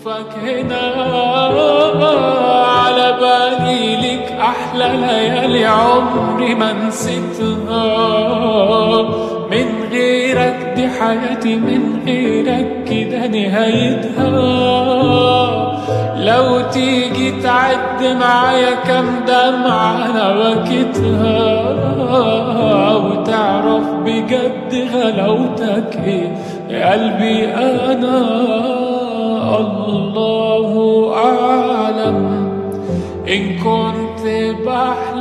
اشوفك هنا على بالي لك احلى ليالي عمري ما نسيتها من غيرك دي حياتي من غيرك كده نهايتها لو تيجي تعد معايا كام دمعة انا بكيتها وتعرف بجد غلاوتك ايه يا قلبي انا الله اعلم ان كنت بحلم